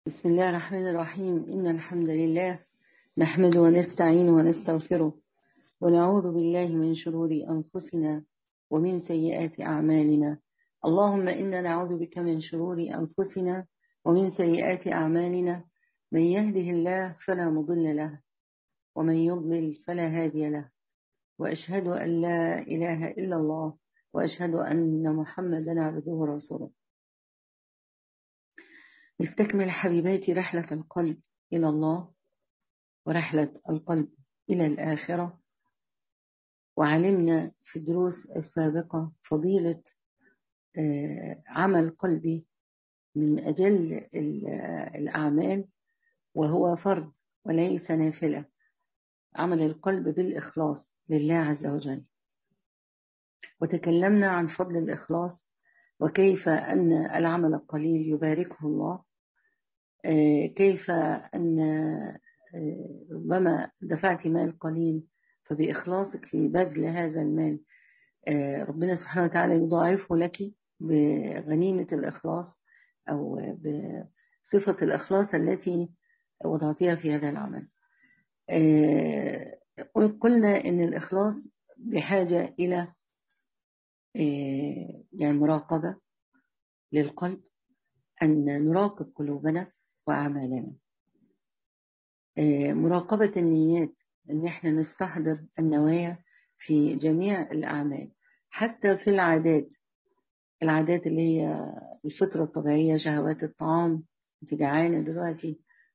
بسم الله الرحمن الرحيم إن الحمد لله نحمد ونستعين ونستغفره ونعوذ بالله من شرور أنفسنا ومن سيئات أعمالنا اللهم إنا نعوذ بك من شرور أنفسنا ومن سيئات أعمالنا من يهده الله فلا مضل له ومن يضلل فلا هادي له وأشهد أن لا إله إلا الله وأشهد أن محمدا عبده ورسوله نستكمل حبيباتي رحلة القلب إلى الله ورحلة القلب إلى الآخرة وعلمنا في الدروس السابقة فضيلة عمل قلبي من أجل الأعمال وهو فرض وليس نافلة عمل القلب بالإخلاص لله عز وجل وتكلمنا عن فضل الإخلاص وكيف أن العمل القليل يباركه الله كيف أن ربما دفعت مال قليل فبإخلاصك في بذل هذا المال ربنا سبحانه وتعالى يضاعفه لك بغنيمة الإخلاص أو بصفة الإخلاص التي وضعتها في هذا العمل قلنا أن الإخلاص بحاجة إلى يعني مراقبة للقلب أن نراقب قلوبنا وأعمالنا مراقبة النيات أن احنا نستحضر النوايا في جميع الأعمال حتى في العادات العادات اللي هي الفطرة الطبيعية شهوات الطعام انت جعانة دلوقتي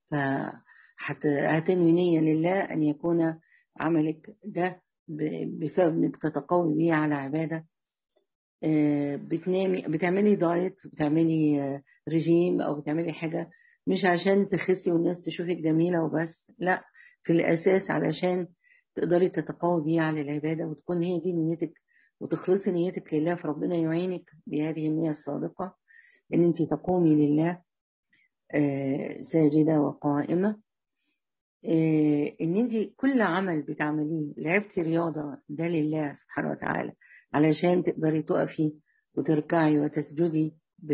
فهتنوي نية لله أن يكون عملك ده بسبب انك تتقوي بيه على عبادة بتنامي بتعملي دايت بتعملي رجيم او بتعملي حاجة مش عشان تخسي والناس تشوفك جميلة وبس لا في الاساس علشان تقدري تتقوي بيه على العبادة وتكون هي دي نيتك وتخلصي نيتك لله فربنا يعينك بهذه النية الصادقة ان انت تقومي لله ساجدة وقائمة ان انت كل عمل بتعمليه لعبتي رياضة ده لله سبحانه وتعالى علشان تقدري تقفي وتركعي وتسجدي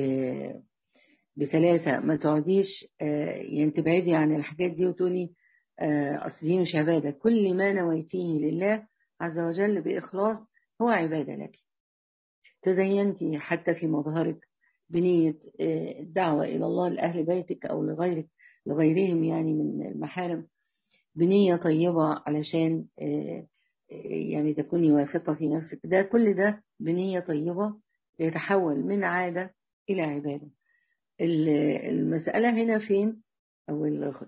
بسلاسة ما تقعديش يعني تبعدي عن الحاجات دي وتقولي أصل دي مش عبادة كل ما نويتيه لله عز وجل بإخلاص هو عبادة لك تزينتي حتى في مظهرك بنية الدعوة إلى الله لأهل بيتك أو لغيرك لغيرهم يعني من المحارم بنية طيبة علشان يعني تكوني واثقة في نفسك ده كل ده بنية طيبة يتحول من عادة إلى عبادة المسألة هنا فين أو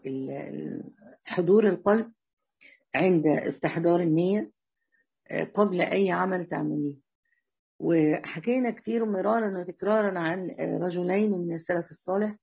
حضور القلب عند استحضار النية قبل أي عمل تعمليه وحكينا كتير مرارا وتكرارا عن رجلين من السلف الصالح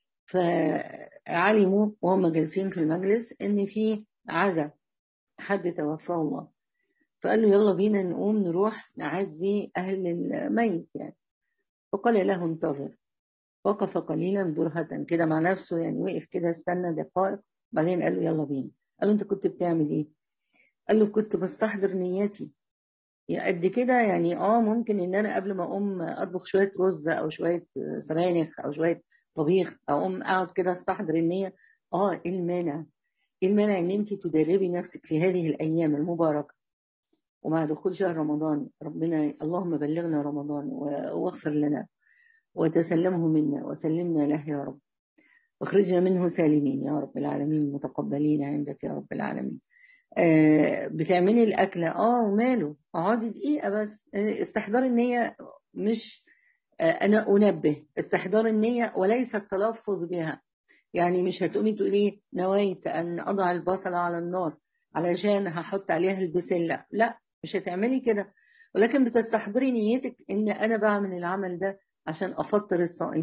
فعلموا وهم جالسين في المجلس ان في عزا حد توفاه الله فقال له يلا بينا نقوم نروح نعزي أهل الميت يعني فقال له انتظر وقف قليلا برهة كده مع نفسه يعني وقف كده استنى دقائق بعدين قال له يلا بينا قال له انت كنت بتعمل ايه قال له كنت بستحضر نيتي قد كده يعني اه ممكن ان انا قبل ما اقوم اطبخ شويه رز او شويه سبانخ او شويه طبيخ او اقوم اقعد كده استحضر النيه اه ايه المانع ايه المانع ان انت تدربي نفسك في هذه الايام المباركه ومع دخول شهر رمضان ربنا اللهم بلغنا رمضان واغفر لنا وتسلمه منا وسلمنا له يا رب واخرجنا منه سالمين يا رب العالمين متقبلين عندك يا رب العالمين آه بتعملي الأكلة اه وماله اقعدي دقيقة بس استحضار النية مش آه أنا أنبه استحضار النية وليس التلفظ بها يعني مش هتقومي تقولي نويت أن أضع البصلة على النار علشان هحط عليها البسلة لا مش هتعملي كده ولكن بتستحضري نيتك ان انا بعمل العمل ده عشان افطر الصائمين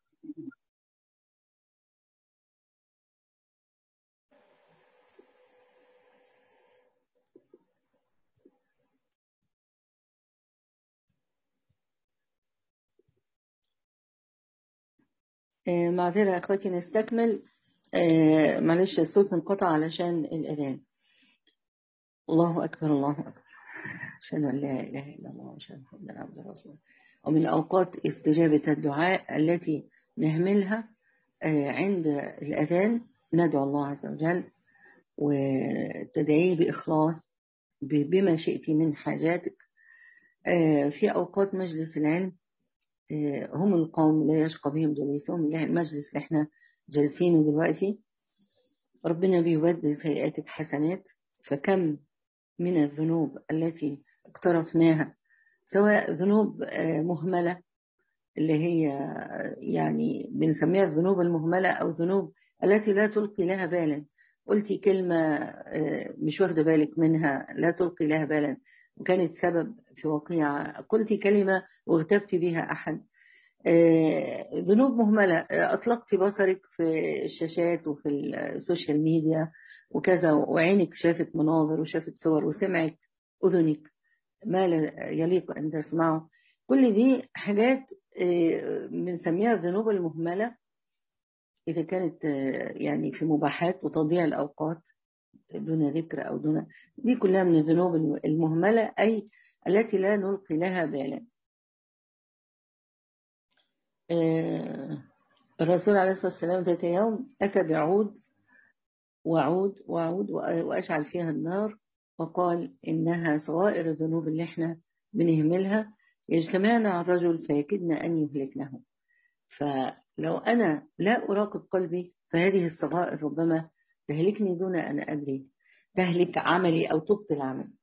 آه معذرة يا اخواتي نستكمل آه معلش الصوت انقطع علشان الاذان الله اكبر الله اكبر أشهد أن لا إله إلا الله وأشهد أن محمدا عبده ورسوله ومن أوقات استجابة الدعاء التي نهملها عند الأذان ندعو الله عز وجل وتدعيه بإخلاص بما شئت من حاجاتك في أوقات مجلس العلم هم القوم لا يشقى بهم جليسهم الله المجلس اللي احنا جالسينه دلوقتي ربنا بيبدل سيئاتك حسنات فكم من الذنوب التي اقترفناها سواء ذنوب مهملة اللي هي يعني بنسميها الذنوب المهملة أو ذنوب التي لا تلقي لها بالا قلتي كلمة مش واخدة بالك منها لا تلقي لها بالا وكانت سبب في وقيعة قلتي كلمة واغتبت بها أحد ذنوب مهملة أطلقت بصرك في الشاشات وفي السوشيال ميديا وكذا وعينك شافت مناظر وشافت صور وسمعت أذنك ما لا يليق أن تسمعه كل دي حاجات بنسميها الذنوب المهملة إذا كانت يعني في مباحات وتضييع الأوقات دون ذكر أو دون دي كلها من الذنوب المهملة أي التي لا نلقي لها بالا الرسول عليه الصلاة والسلام ذات يوم أتى بعود وعود وعود وأشعل فيها النار وقال إنها صغائر الذنوب اللي احنا بنهملها يجتمعنا على الرجل فيكدنا أن يهلكنه فلو أنا لا أراقب قلبي فهذه الصغائر ربما تهلكني دون أن أدري تهلك عملي أو تبطل عملي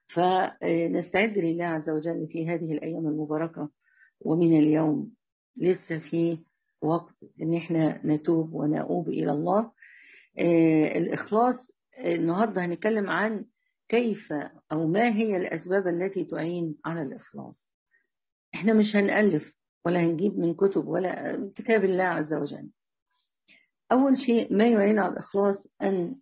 فنستعد لله عز وجل في هذه الأيام المباركة ومن اليوم لسه في وقت ان احنا نتوب ونؤوب الى الله آه الاخلاص النهارده هنتكلم عن كيف او ما هي الاسباب التي تعين على الاخلاص احنا مش هنالف ولا هنجيب من كتب ولا كتاب الله عز وجل اول شيء ما يعين على الاخلاص ان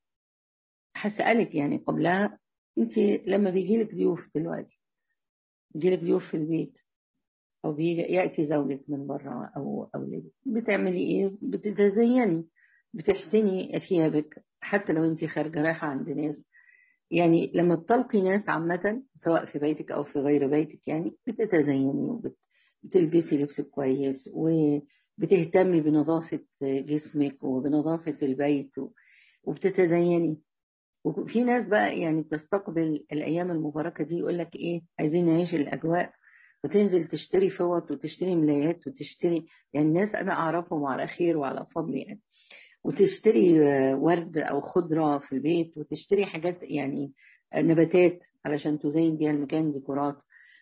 هسالك يعني قبلها انت لما بيجيلك ضيوف دلوقتي بيجيلك ضيوف في البيت أو يأتي زوجك من بره أو أولادك بتعملي إيه؟ بتتزيني بتحسني ثيابك حتى لو أنت خارجة رايحة عند ناس يعني لما بتلقي ناس عامة سواء في بيتك أو في غير بيتك يعني بتتزيني وبتلبسي لبس كويس وبتهتمي بنظافة جسمك وبنظافة البيت وبتتزيني وفي ناس بقى يعني بتستقبل الأيام المباركة دي يقول لك إيه عايزين نعيش الأجواء وتنزل تشتري فوط وتشتري ملايات وتشتري يعني الناس أنا أعرفهم على خير وعلى فضل يعني وتشتري ورد أو خضرة في البيت وتشتري حاجات يعني نباتات علشان تزين بيها المكان ديكورات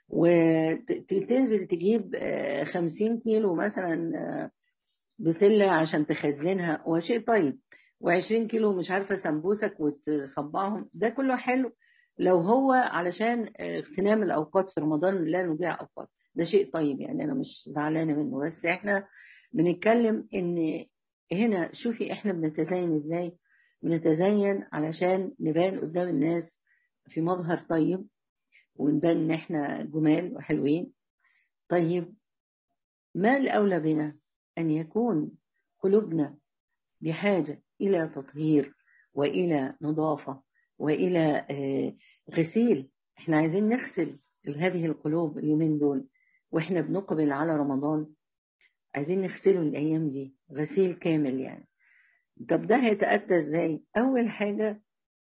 وتنزل تجيب خمسين كيلو مثلا بسلة عشان تخزنها وشيء طيب وعشرين كيلو مش عارفة سمبوسك وتصبعهم ده كله حلو لو هو علشان اغتنام الأوقات في رمضان لا نضيع أوقات ده شيء طيب يعني أنا مش زعلانة منه بس احنا بنتكلم إن هنا شوفي احنا بنتزين ازاي بنتزين علشان نبان قدام الناس في مظهر طيب ونبان ان احنا جمال وحلوين طيب ما الأولى بنا أن يكون قلوبنا بحاجة إلى تطهير وإلى نظافة وإلى غسيل احنا عايزين نغسل هذه القلوب اليومين دول واحنا بنقبل على رمضان عايزين نغسله الأيام دي غسيل كامل يعني طب ده هيتأتى ازاي أول حاجة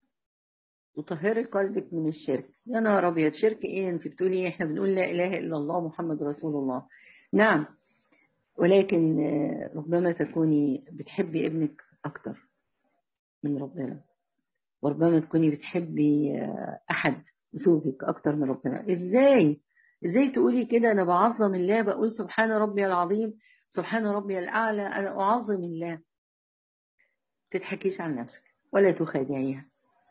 تطهري قلبك من الشرك يا نهار أبيض شرك إيه أنت بتقولي إحنا بنقول لا إله إلا الله محمد رسول الله نعم ولكن ربما تكوني بتحبي ابنك أكتر من ربنا وربما تكوني بتحبي أحد زوجك أكتر من ربنا إزاي إزاي تقولي كده أنا بعظم الله بقول سبحان ربي العظيم سبحان ربي الأعلى أنا أعظم الله تضحكيش عن نفسك ولا تخادعيها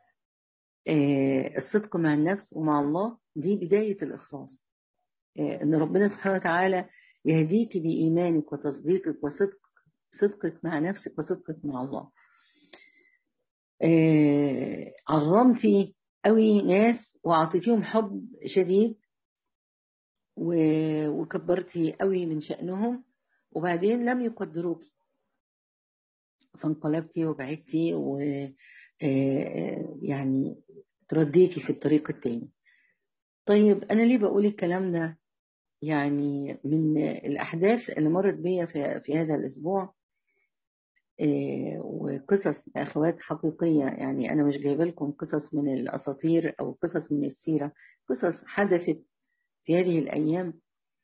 الصدق مع النفس ومع الله دي بداية الإخلاص إن ربنا سبحانه وتعالى يهديك بإيمانك وتصديقك وصدق صدقك مع نفسك وصدقك مع الله عظمتي قوي ناس وأعطيتيهم حب شديد وكبرتي قوي من شأنهم وبعدين لم يقدروك فانقلبتي وبعدتي و يعني ترديتي في الطريق التاني طيب أنا ليه بقول الكلام ده يعني من الأحداث اللي مرت بيا في, في هذا الأسبوع وقصص أخوات حقيقية يعني أنا مش جايبه لكم قصص من الأساطير أو قصص من السيرة قصص حدثت في هذه الأيام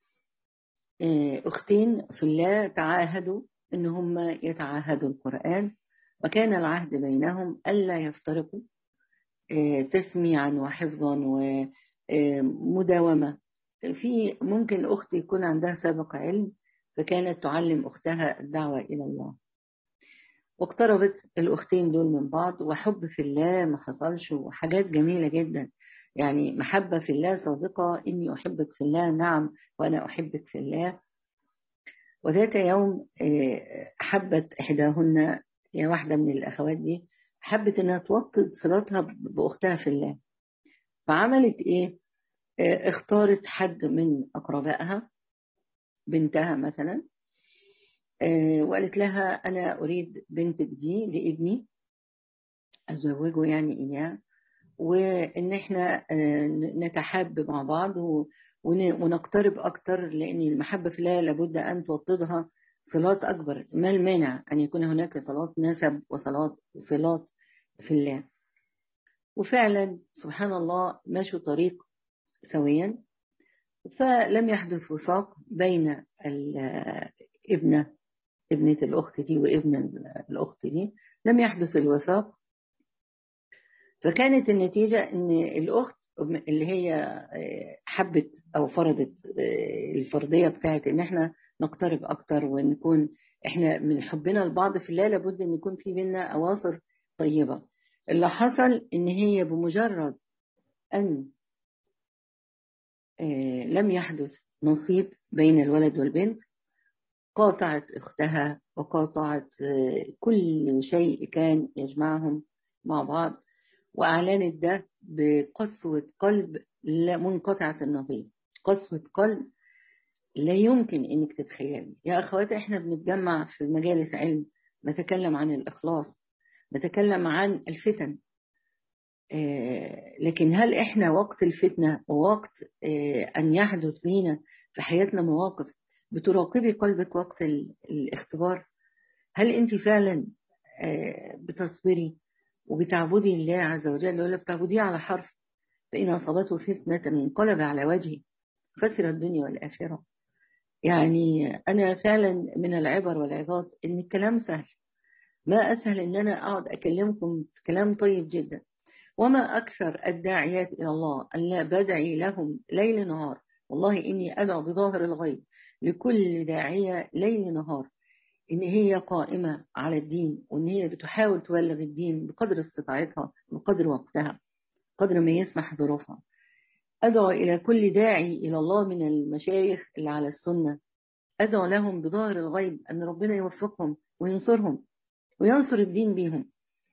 أختين في الله تعاهدوا إن هم يتعاهدوا القرآن وكان العهد بينهم ألا يفترقوا تسميعا وحفظا ومداومة في ممكن أخت يكون عندها سابق علم فكانت تعلم أختها الدعوة إلى الله واقتربت الأختين دول من بعض وحب في الله ما حصلش وحاجات جميلة جدا يعني محبة في الله صادقة إني أحبك في الله نعم وأنا أحبك في الله وذات يوم حبت إحداهن يعني واحدة من الأخوات دي حبت إنها توطد صلاتها بأختها في الله فعملت إيه اختارت حد من أقربائها بنتها مثلا وقالت لها أنا أريد بنتك دي لابني أزوجه يعني إياه وإن إحنا نتحاب مع بعض ونقترب أكتر لأن المحبة في الله لابد أن توطدها صلات أكبر ما المانع أن يكون هناك صلاة نسب وصلاة صلات في الله وفعلا سبحان الله مشوا طريق سويا فلم يحدث وفاق بين الابنة ابنة الأخت دي وابن الأخت دي لم يحدث الوفاق فكانت النتيجة أن الأخت اللي هي حبت أو فرضت الفرضية بتاعت أن احنا نقترب أكتر ونكون احنا من حبنا لبعض في الله لابد أن يكون في بينا أواصر طيبة اللي حصل أن هي بمجرد أن لم يحدث نصيب بين الولد والبنت قاطعت اختها وقاطعت كل شيء كان يجمعهم مع بعض واعلنت ده بقسوه قلب منقطعه النظير قسوه قلب لا يمكن انك تتخيلي يا اخواتي احنا بنتجمع في مجالس علم نتكلم عن الاخلاص نتكلم عن الفتن لكن هل احنا وقت الفتنة ووقت ان يحدث لينا في حياتنا مواقف بتراقبي قلبك وقت الاختبار هل انت فعلا بتصبري وبتعبدي الله عز وجل ولا بتعبديه على حرف فإن أصابته فتنة انقلب على وجهه خسر الدنيا والآخرة يعني أنا فعلا من العبر والعظات إن الكلام سهل ما أسهل إن أنا أقعد أكلمكم في كلام طيب جدا وما أكثر الداعيات إلى الله ألا بدعي لهم ليل نهار والله إني أدعو بظاهر الغيب لكل داعية ليل نهار إن هي قائمة على الدين وإن هي بتحاول تبلغ الدين بقدر استطاعتها بقدر وقتها قدر ما يسمح ظروفها أدعو إلى كل داعي إلى الله من المشايخ اللي على السنة أدعو لهم بظاهر الغيب أن ربنا يوفقهم وينصرهم وينصر الدين بيهم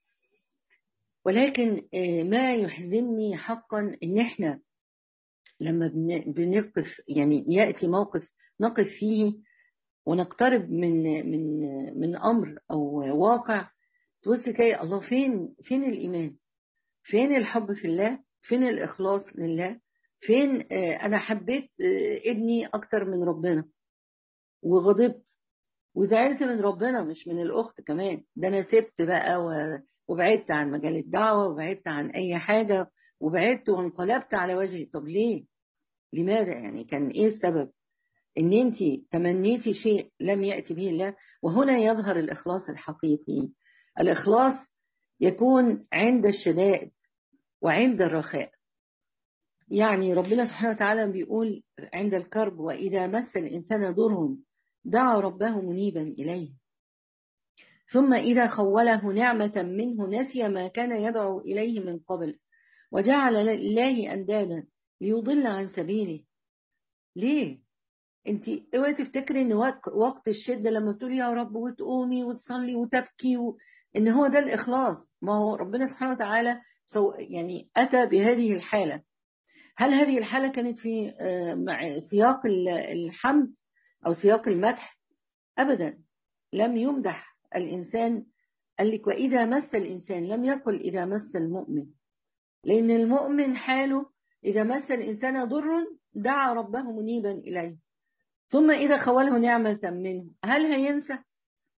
ولكن ما يحزنني حقا ان احنا لما بنقف يعني ياتي موقف نقف فيه ونقترب من من من امر او واقع تبص كده الله فين فين الايمان فين الحب في الله فين الاخلاص لله فين انا حبيت ابني اكتر من ربنا وغضبت وزعلت من ربنا مش من الاخت كمان ده انا سبت بقى و... وبعدت عن مجال الدعوة وبعدت عن أي حاجة وبعدت وانقلبت على وجهي طب ليه؟ لماذا يعني كان إيه السبب؟ إن أنت تمنيتي شيء لم يأتي به الله وهنا يظهر الإخلاص الحقيقي الإخلاص يكون عند الشدائد وعند الرخاء يعني ربنا سبحانه وتعالى بيقول عند الكرب وإذا مس الإنسان ضر دعا ربه منيبا إليه ثم إذا خوله نعمة منه نسي ما كان يدعو إليه من قبل وجعل لله أندادا ليضل عن سبيله ليه؟ انت اوعي تفتكري ان وقت الشده لما بتقولي يا رب وتقومي وتصلي وتبكي و... ان هو ده الاخلاص ما هو ربنا سبحانه وتعالى سو يعني اتى بهذه الحاله هل هذه الحاله كانت في مع سياق الحمد او سياق المدح ابدا لم يمدح الإنسان قال لك وإذا مس الإنسان لم يقل إذا مس المؤمن لأن المؤمن حاله إذا مس الإنسان ضر دعا ربه منيبا إليه ثم إذا خوله نعمة منه هل هينسى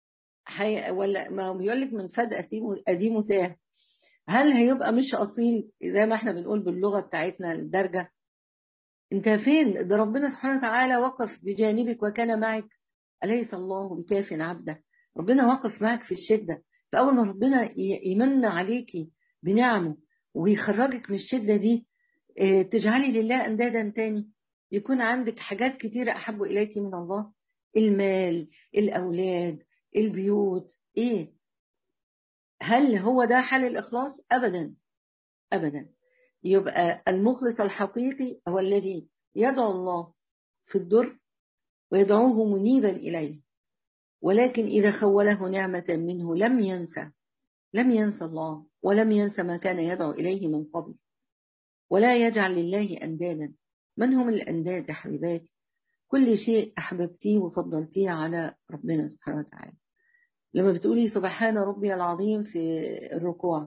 حي... ولا ما بيقول لك من فد قديم تاه هل هيبقى مش اصيل زي ما احنا بنقول باللغه بتاعتنا الدرجه انت فين ده ربنا سبحانه وتعالى وقف بجانبك وكان معك اليس الله بكاف عبده ربنا واقف معك في الشده فاول ما ربنا يمن عليكي بنعمه ويخرجك من الشده دي تجعلي لله اندادا تاني يكون عندك حاجات كتيره احب اليك من الله المال الاولاد البيوت ايه هل هو ده حال الإخلاص أبدا أبدا يبقى المخلص الحقيقي هو الذي يدعو الله في الدر ويدعوه منيبا إليه ولكن إذا خوله نعمة منه لم ينسى لم ينسى الله ولم ينسى ما كان يدعو إليه من قبل ولا يجعل لله أندادا من هم الأنداد يا حبيباتي كل شيء أحببتيه وفضلتيه على ربنا سبحانه وتعالى لما بتقولي سبحان ربي العظيم في الركوع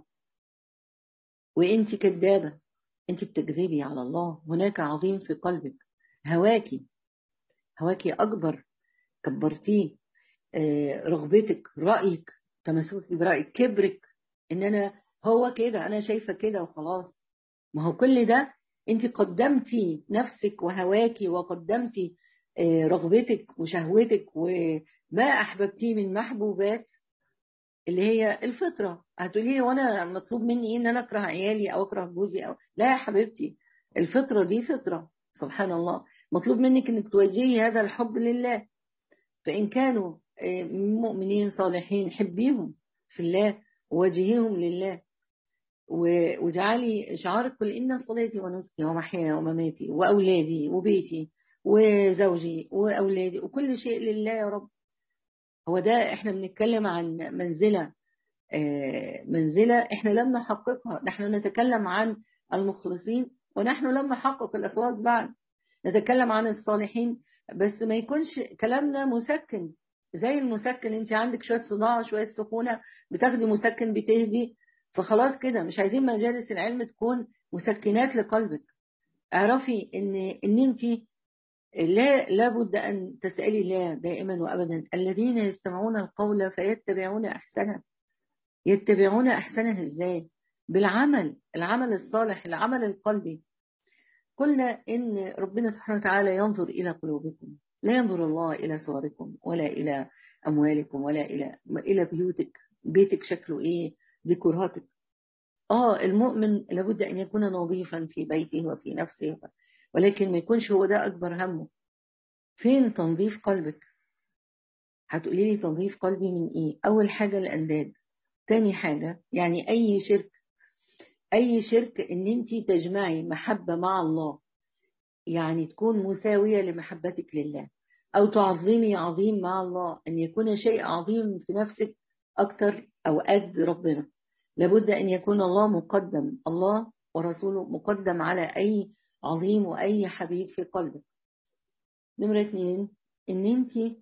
وانت كذابة انت بتكذبي على الله هناك عظيم في قلبك هواكي هواكي أكبر كبرتيه رغبتك رأيك تمسكك برأيك كبرك ان انا هو كده انا شايفة كده وخلاص ما هو كل ده انت قدمتي نفسك وهواكي وقدمتي رغبتك وشهوتك وما أحببتيه من محبوبات اللي هي الفطرة هتقولي لي وانا مطلوب مني ايه ان انا اكره عيالي او اكره جوزي او لا يا حبيبتي الفطرة دي فطرة سبحان الله مطلوب منك انك توجهي هذا الحب لله فان كانوا مؤمنين صالحين حبيهم في الله ووجهيهم لله واجعلي شعارك قل ان صلاتي ونسكي ومحياي ومماتي واولادي وبيتي وزوجي واولادي وكل شيء لله يا رب هو ده احنا بنتكلم عن منزله منزله احنا لم نحققها نحن نتكلم عن المخلصين ونحن لم نحقق الاخلاص بعد نتكلم عن الصالحين بس ما يكونش كلامنا مسكن زي المسكن انت عندك شويه صداع شويه سخونه بتاخدي مسكن بتهدي فخلاص كده مش عايزين مجالس العلم تكون مسكنات لقلبك اعرفي ان ان انت لا لابد أن تسألي الله دائما وأبدا الذين يستمعون القول فيتبعون أحسنه يتبعون أحسنه إزاي بالعمل العمل الصالح العمل القلبي قلنا إن ربنا سبحانه وتعالى ينظر إلى قلوبكم لا ينظر الله إلى صوركم ولا إلى أموالكم ولا إلى إلى بيوتك بيتك شكله إيه ديكوراتك آه المؤمن لابد أن يكون نظيفا في بيته وفي نفسه ولكن ما يكونش هو ده أكبر همه فين تنظيف قلبك هتقولي لي تنظيف قلبي من إيه أول حاجة الأنداد تاني حاجة يعني أي شرك أي شرك إن أنت تجمعي محبة مع الله يعني تكون مساوية لمحبتك لله أو تعظمي عظيم مع الله أن يكون شيء عظيم في نفسك أكتر أو قد ربنا لابد أن يكون الله مقدم الله ورسوله مقدم على أي عظيم وأي حبيب في قلبك نمرة اتنين إن أنت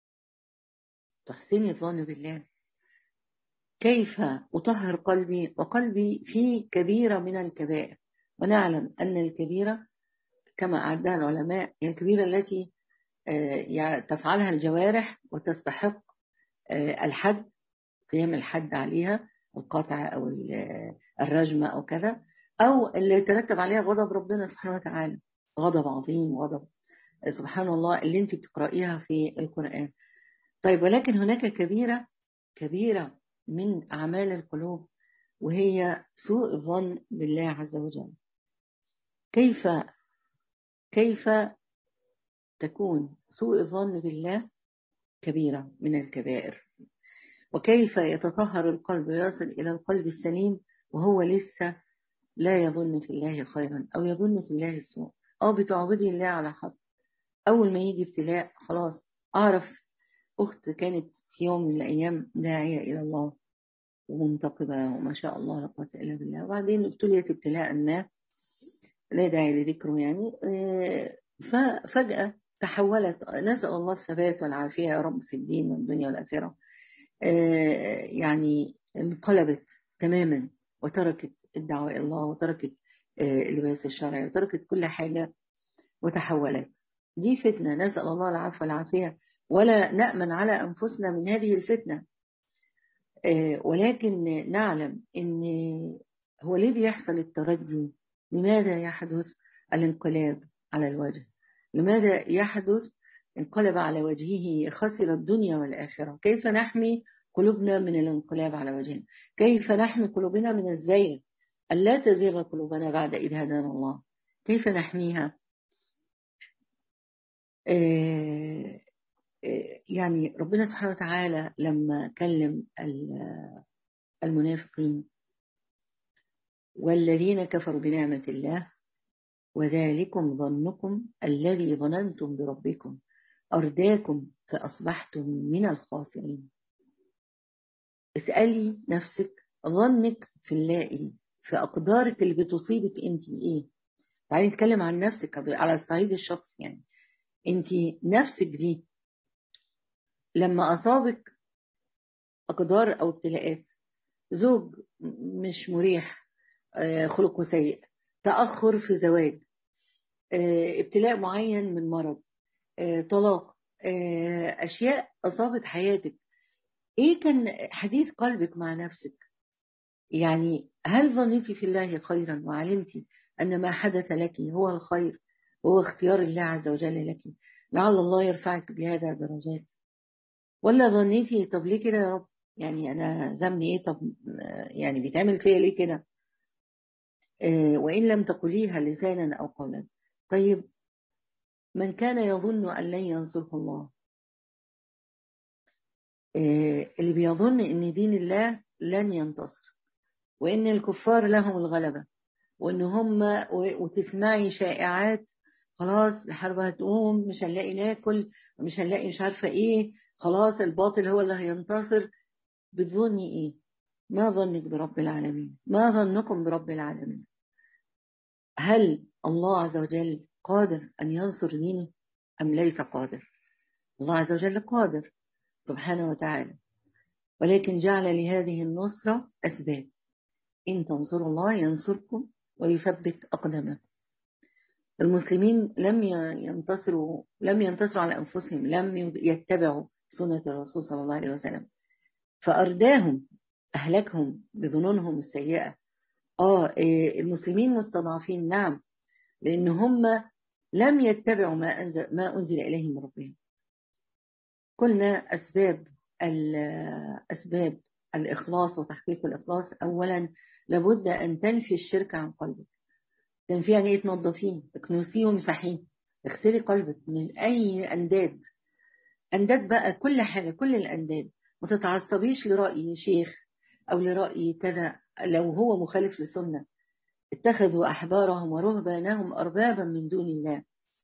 تحسني الظن بالله كيف أطهر قلبي وقلبي فيه كبيرة من الكبائر ونعلم أن الكبيرة كما أعدها العلماء هي الكبيرة التي تفعلها الجوارح وتستحق الحد قيام الحد عليها القطع أو الرجمة أو كذا أو اللي يترتب عليها غضب ربنا سبحانه وتعالى غضب عظيم غضب سبحان الله اللي انت بتقرأيها في القرآن طيب ولكن هناك كبيرة كبيرة من أعمال القلوب وهي سوء الظن بالله عز وجل كيف كيف تكون سوء الظن بالله كبيرة من الكبائر وكيف يتطهر القلب ويصل إلى القلب السليم وهو لسه لا يظن في الله خيرا أو يظن في الله السوء أو بتعبدي الله على حظ أول ما يجي ابتلاء خلاص أعرف أخت كانت في يوم من الأيام داعية إلى الله ومنتقبة وما شاء الله لا قوة إلا بالله وبعدين ابتليت ابتلاء ما لا داعي لذكره يعني ففجأة تحولت نسأل الله الثبات والعافية يا رب في الدين والدنيا والآخرة يعني انقلبت تماما وتركت الدعوة إلى الله وتركت اللباس الشرعي وتركت كل حاجة وتحولت دي فتنة نسأل الله العفو والعافية ولا نأمن على أنفسنا من هذه الفتنة ولكن نعلم ان هو ليه بيحصل التردي لماذا يحدث الانقلاب على الوجه لماذا يحدث انقلب على وجهه خسر الدنيا والآخرة كيف نحمي قلوبنا من الانقلاب على وجهنا كيف نحمي قلوبنا من الزيغ ألا تزيغ قلوبنا بعد إذ هدانا الله كيف نحميها يعني ربنا سبحانه وتعالى لما كلم المنافقين والذين كفروا بنعمة الله وذلكم ظنكم الذي ظننتم بربكم أرداكم فأصبحتم من الخاسرين اسألي نفسك ظنك في الله إيه في أقدارك اللي بتصيبك أنت إيه تعالي نتكلم عن نفسك على الصعيد الشخصي يعني أنت نفسك دي لما أصابك أقدار أو ابتلاءات زوج مش مريح خلقه سيء تأخر في زواج ابتلاء معين من مرض طلاق أشياء أصابت حياتك إيه كان حديث قلبك مع نفسك يعني هل ظنيتي في الله خيرا وعلمتي أن ما حدث لك هو الخير وهو اختيار الله عز وجل لك لعل الله يرفعك بهذا درجات ولا ظنيتي طب ليه كده يا رب يعني أنا ذنبي إيه طب يعني بيتعمل فيا ليه كده وإن لم تقوليها لسانا أو قولا طيب من كان يظن أن لن ينصره الله اللي بيظن أن دين الله لن ينتصر وأن الكفار لهم الغلبة وأن هم وتسمعي شائعات خلاص الحرب هتقوم مش هنلاقي ناكل مش هنلاقي مش عارفة إيه خلاص الباطل هو اللي هينتصر بتظني إيه ما ظنك برب العالمين ما ظنكم برب العالمين هل الله عز وجل قادر أن ينصر دينه أم ليس قادر الله عز وجل قادر سبحانه وتعالى ولكن جعل لهذه النصرة أسباب إن تنصروا الله ينصركم ويثبت أقدامكم المسلمين لم ينتصروا لم ينتصروا على أنفسهم لم يتبعوا سنة الرسول صلى الله عليه وسلم فأرداهم أهلكهم بظنونهم السيئة آه المسلمين مستضعفين نعم لأن هم لم يتبعوا ما أنزل, ما أنزل إليهم من ربهم قلنا أسباب أسباب الإخلاص وتحقيق الإخلاص أولا لابد أن تنفي الشرك عن قلبك تنفي يعني إيه تنظفيه اكنسيه ومسحيه اغسلي قلبك من أي أنداد أنداد بقى كل حاجة كل الأنداد ما تتعصبيش لرأي شيخ أو لرأي كذا لو هو مخالف للسنة اتخذوا أحبارهم ورهبانهم أربابا من دون الله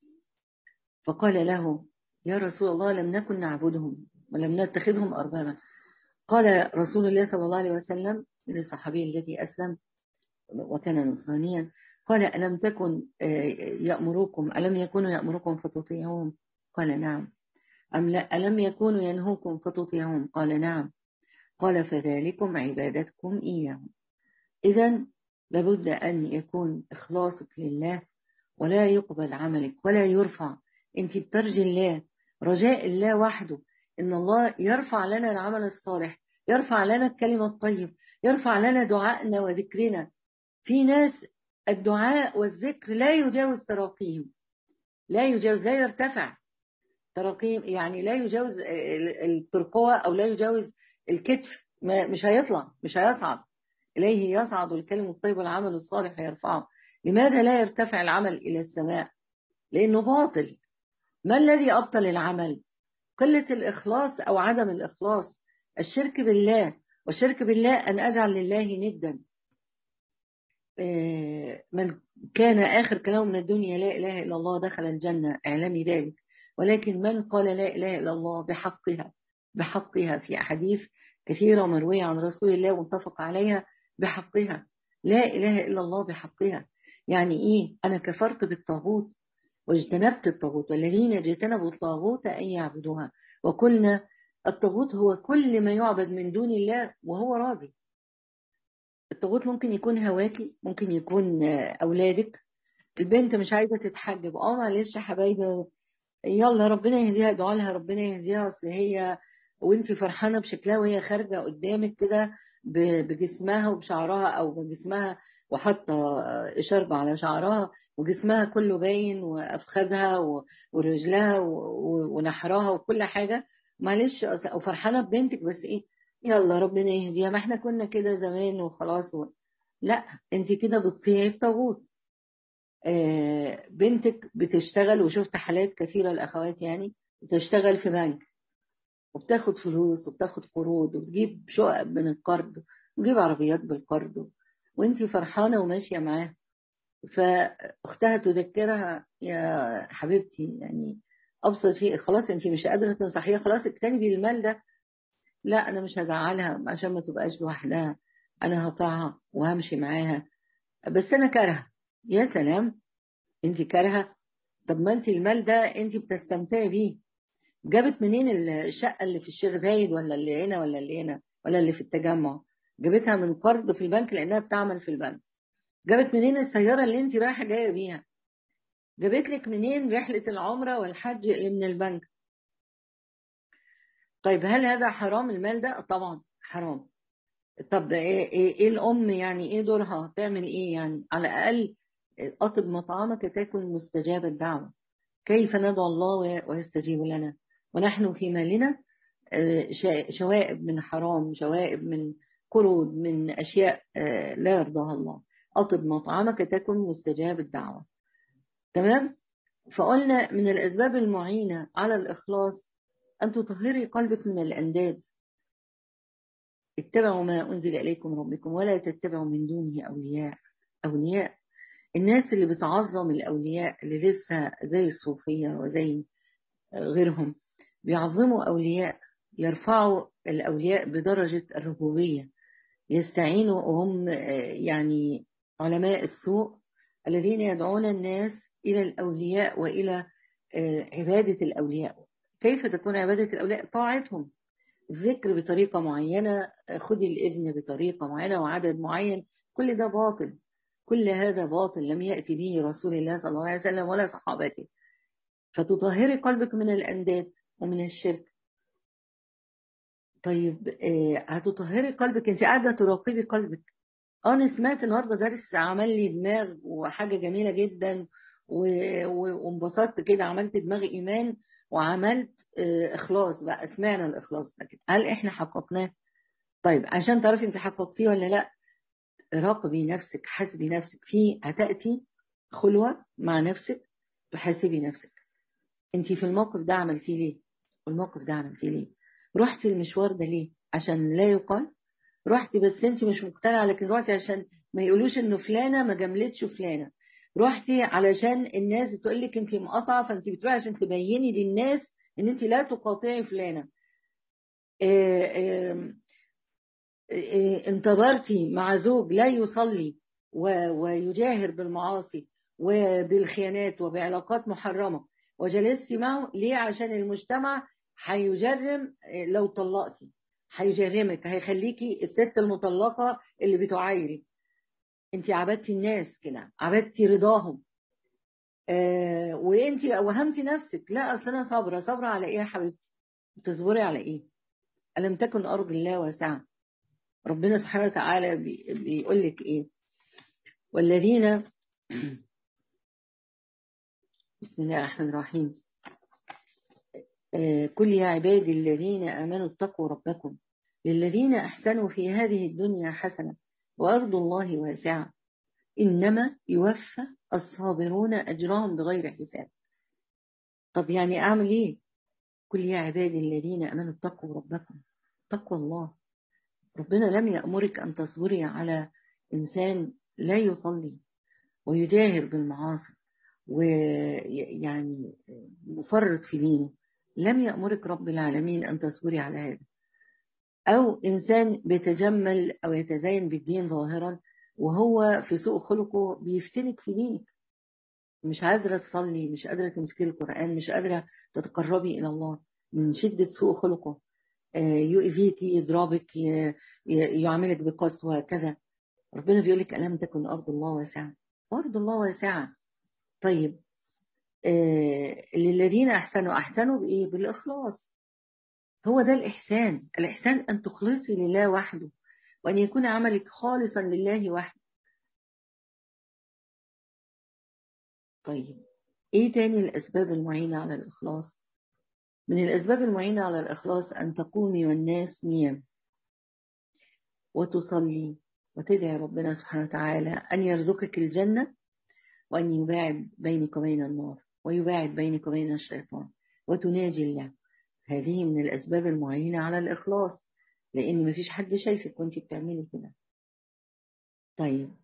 فقال له يا رسول الله لم نكن نعبدهم ولم نتخذهم أربابا قال رسول الله صلى الله عليه وسلم للصحابي الذي أسلم وكان نصرانيا قال ألم تكن يأمركم ألم يكونوا يأمركم فتطيعون قال نعم أم لا ألم يكونوا ينهوكم فتطيعون قال نعم قال فذلكم عبادتكم إياهم إذا لابد أن يكون إخلاصك لله ولا يقبل عملك ولا يرفع أنت بترجي الله رجاء الله وحده إن الله يرفع لنا العمل الصالح يرفع لنا الكلمة الطيب يرفع لنا دعائنا وذكرنا في ناس الدعاء والذكر لا يجاوز تراقيهم لا يجاوز لا يرتفع تراقيم يعني لا يجاوز الترقوة أو لا يجاوز الكتف مش هيطلع مش هيصعد إليه يصعد الكلم الطيب والعمل الصالح يرفعه لماذا لا يرتفع العمل إلى السماء لأنه باطل ما الذي أبطل العمل قلة الإخلاص أو عدم الإخلاص الشرك بالله والشرك بالله أن أجعل لله ندا من كان آخر كلامه من الدنيا لا إله إلا الله دخل الجنة اعلمي ذلك ولكن من قال لا إله إلا الله بحقها بحقها في أحاديث كثيرة مروية عن رسول الله واتفق عليها بحقها لا إله إلا الله بحقها يعني إيه أنا كفرت بالطاغوت واجتنبت الطاغوت والذين اجتنبوا الطاغوت أن يعبدوها وقلنا الطاغوت هو كل ما يعبد من دون الله وهو راضي الطاغوت ممكن يكون هواكي ممكن يكون أولادك البنت مش عايزة تتحجب اه معلش يا حبايبي يلا ربنا يهديها ادعوا لها ربنا يهديها اصل هي وانت فرحانة بشكلها وهي خارجة قدامك كده بجسمها وبشعرها او بجسمها وحاطة شرب على شعرها وجسمها كله باين وافخاذها ورجلها ونحرها وكل حاجة معلش وفرحانة ببنتك بس ايه يلا ربنا يهديها ما احنا كنا كده زمان وخلاص و... لا انت كده بتطيعي الطاغوت آه بنتك بتشتغل وشفت حالات كثيرة الأخوات يعني بتشتغل في بنك وبتاخد فلوس وبتاخد قروض وبتجيب شقق من القرض وتجيب عربيات بالقرض وانت فرحانة وماشية معاها فأختها تذكرها يا حبيبتي يعني أبسط شيء خلاص انت مش قادرة تنصحيها خلاص اكتنبي المال ده لا أنا مش هزعلها عشان ما تبقاش لوحدها أنا هطيعها وهمشي معاها بس أنا كارهة يا سلام انت كارهة طب ما انت المال ده انت بتستمتعي بيه جابت منين الشقة اللي في الشيخ زايد ولا اللي هنا ولا اللي هنا ولا اللي في التجمع جابتها من قرض في البنك لأنها بتعمل في البنك جابت منين السيارة اللي انت رايحة جاية بيها جابت لك منين رحلة العمرة والحج اللي من البنك طيب هل هذا حرام المال ده طبعا حرام طب ايه, إيه, إيه الأم يعني ايه دورها تعمل ايه يعني على الأقل أطب مطعمك تكن مستجاب الدعوة كيف ندعو الله ويستجيب لنا ونحن في مالنا شوائب من حرام شوائب من قروض من أشياء لا يرضاها الله أطب مطعمك تكن مستجاب الدعوة تمام فقلنا من الأسباب المعينة على الإخلاص أن تطهري قلبك من الأنداد اتبعوا ما أنزل إليكم ربكم ولا تتبعوا من دونه أولياء أولياء الناس اللي بتعظم الأولياء اللي لسه زي الصوفية وزي غيرهم بيعظموا أولياء يرفعوا الأولياء بدرجة الربوبية يستعينوا وهم يعني علماء السوء الذين يدعون الناس إلى الأولياء وإلى عبادة الأولياء كيف تكون عبادة الأولياء طاعتهم الذكر بطريقة معينة خذ الإذن بطريقة معينة وعدد معين كل ده باطل كل هذا باطل لم يأتي به رسول الله صلى الله عليه وسلم ولا صحابته فتطهري قلبك من الأنداد ومن الشرك طيب هتطهري قلبك انت قاعدة تراقبي قلبك انا سمعت النهاردة درس عمل لي دماغ وحاجة جميلة جدا وانبسطت كده عملت دماغ ايمان وعملت اخلاص بقى سمعنا الاخلاص ده كده هل احنا حققناه طيب عشان تعرفي انت حققتيه ولا لا راقبي نفسك حاسبي نفسك في هتأتي خلوة مع نفسك تحاسبي نفسك انت في الموقف ده عملتيه ليه والموقف ده عملتيه ليه رحتي المشوار ده ليه عشان لا يقال رحتي بس انت مش مقتنعه لكن رحتي عشان ما يقولوش انه فلانه ما جملتش فلانه رحتي علشان الناس تقول لك انت مقاطعه فانت بتروحي عشان تبيني للناس ان انت لا تقاطعي فلانه انتظرتي مع زوج لا يصلي ويجاهر بالمعاصي وبالخيانات وبعلاقات محرمه وجلستي معه ليه عشان المجتمع هيجرم لو طلقتي هيجرمك هيخليكي الست المطلقة اللي بتعايري انت عبدتي الناس كده عبدتي رضاهم آه وانت وهمتي نفسك لا اصل انا صابره صابره على ايه يا حبيبتي بتصبري على ايه الم تكن ارض الله واسعه ربنا سبحانه وتعالى بي بيقول لك ايه والذين بسم الله الرحمن الرحيم كل يا عبادي الذين آمنوا اتقوا ربكم للذين أحسنوا في هذه الدنيا حسنة وأرض الله واسعة إنما يوفى الصابرون أجرهم بغير حساب طب يعني أعمل إيه كل يا عبادي الذين آمنوا اتقوا ربكم تقوى الله ربنا لم يأمرك أن تصبري على إنسان لا يصلي ويجاهر بالمعاصي ويعني مفرط في دينه لم يأمرك رب العالمين أن تصبري على هذا أو إنسان بيتجمل أو يتزين بالدين ظاهرا وهو في سوء خلقه بيفتنك في دينك مش قادرة تصلي مش قادرة تمسكي القرآن مش قادرة تتقربي إلى الله من شدة سوء خلقه يؤذيك يضربك يعاملك بقسوة كذا ربنا بيقول لك ألم تكن أرض الله واسعة أرض الله واسعة طيب للذين أحسنوا أحسنوا بإيه بالإخلاص هو ده الإحسان الإحسان أن تخلصي لله وحده وأن يكون عملك خالصا لله وحده طيب إيه تاني الأسباب المعينة على الإخلاص من الأسباب المعينة على الإخلاص أن تقومي والناس نيام وتصلي وتدعي ربنا سبحانه وتعالى أن يرزقك الجنة وأن يباعد بينك وبين النار ويباعد بينك وبين الشيطان وتناجي الله هذه من الأسباب المعينة على الإخلاص لأن مفيش حد شايفك وانت بتعملي كده طيب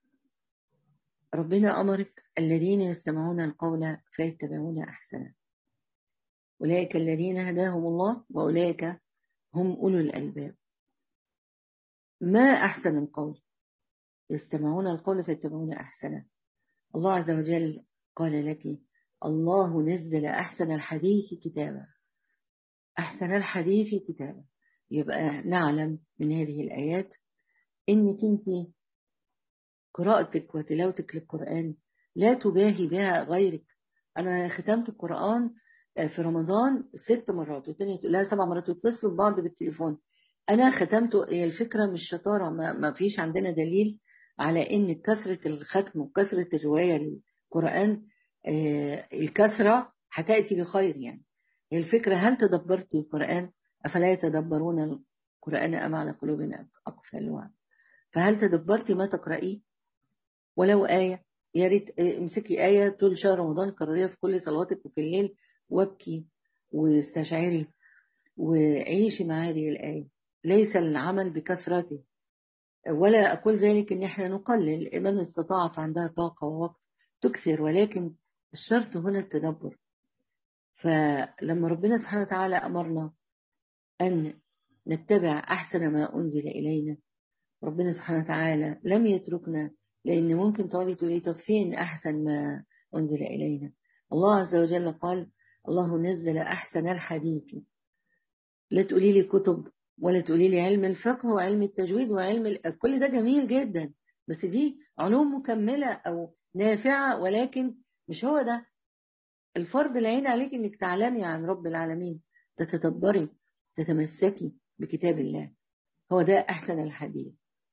ربنا أمرك الذين يستمعون القول فيتبعون أحسنه أولئك الذين هداهم الله وأولئك هم أولو الألباب ما أحسن القول يستمعون القول فيتبعون أحسنه الله عز وجل قال لك الله نزل أحسن الحديث كتابا أحسن الحديث كتابا يبقى نعلم من هذه الآيات إنك أنت قراءتك وتلاوتك للقرآن لا تباهي بها غيرك أنا ختمت القرآن في رمضان ست مرات والتانية تقول لها سبع مرات ويتصلوا ببعض بالتليفون أنا ختمته هي الفكرة مش شطارة ما, ما فيش عندنا دليل على إن كثرة الختم وكثرة الرواية للقرآن آه الكثرة هتأتي بخير يعني هي الفكرة هل تدبرت القرآن أفلا يتدبرون القرآن أم على قلوبنا أقفالها فهل تدبرت ما تقرأيه ولو آية يا ريت امسكي آية طول شهر رمضان كرريها في كل صلواتك وفي الليل وابكي واستشعري وعيشي مع هذه الآية ليس العمل بكثرته ولا أقول ذلك إن إحنا نقلل من استطاعت عندها طاقة ووقت تكثر ولكن الشرط هنا التدبر فلما ربنا سبحانه وتعالى أمرنا أن نتبع أحسن ما أنزل إلينا ربنا سبحانه وتعالى لم يتركنا لأن ممكن تقولي تقولي طب فين أحسن ما أنزل إلينا الله عز وجل قال الله نزل أحسن الحديث لا تقولي لي كتب ولا تقولي لي علم الفقه وعلم التجويد وعلم ال... كل ده جميل جدا بس دي علوم مكملة أو نافعة ولكن مش هو ده الفرض العين عليك انك تعلمي عن رب العالمين تتدبري تتمسكي بكتاب الله هو ده أحسن الحديث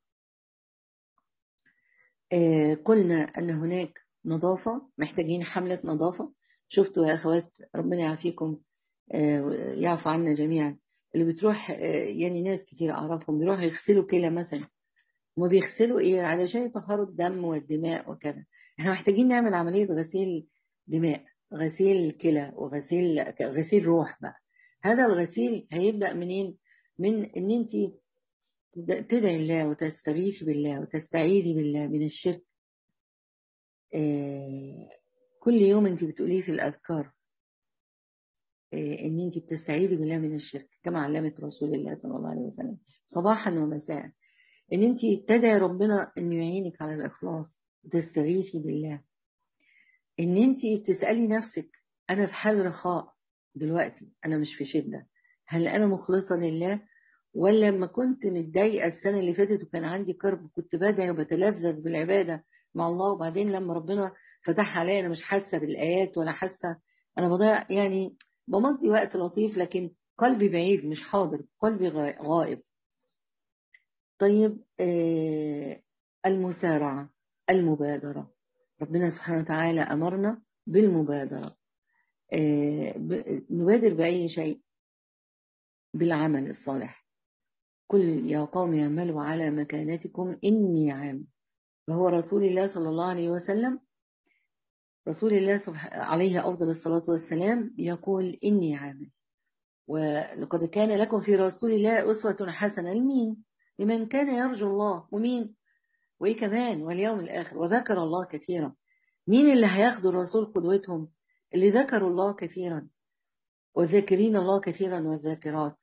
آه قلنا أن هناك نظافة محتاجين حملة نظافة شفتوا يا أخوات ربنا يعافيكم آه يعفو عنا جميعا اللي بتروح آه يعني ناس كتير أعرفهم بيروحوا يغسلوا كلى مثلا هما بيغسلوا إيه علشان يطهروا الدم والدماء وكذا احنا محتاجين نعمل عملية غسيل دماء غسيل كلى وغسيل غسيل روح بقى هذا الغسيل هيبدأ منين من ان انت تدعي الله وتستغيثي بالله وتستعيذي بالله من الشرك آه كل يوم انت بتقوليه في الأذكار آه ان انت بتستعيذي بالله من الشرك كما علمت رسول الله صلى الله عليه وسلم صباحا ومساء ان انت تدعي ربنا ان يعينك على الإخلاص وتستغيثي بالله ان انت تسألي نفسك انا في حال رخاء دلوقتي انا مش في شدة هل انا مخلصة لله ولا لما كنت متضايقة السنة اللي فاتت وكان عندي كرب كنت بدعي وبتلذذ بالعبادة مع الله وبعدين لما ربنا فتح عليا انا مش حاسة بالآيات ولا حاسة انا بضيع يعني بمضي وقت لطيف لكن قلبي بعيد مش حاضر قلبي غائب طيب آه المسارعة المبادرة ربنا سبحانه وتعالى أمرنا بالمبادرة آه نبادر بأي شيء بالعمل الصالح كل يا قوم اعملوا على مكانتكم إني عام فهو رسول الله صلى الله عليه وسلم رسول الله عليه أفضل الصلاة والسلام يقول إني عامل ولقد كان لكم في رسول الله أسوة حسنة لمين لمن كان يرجو الله ومين وإيه كمان واليوم الآخر وذكر الله كثيرا مين اللي هياخدوا الرسول قدوتهم اللي ذكروا الله كثيرا والذاكرين الله كثيرا والذاكرات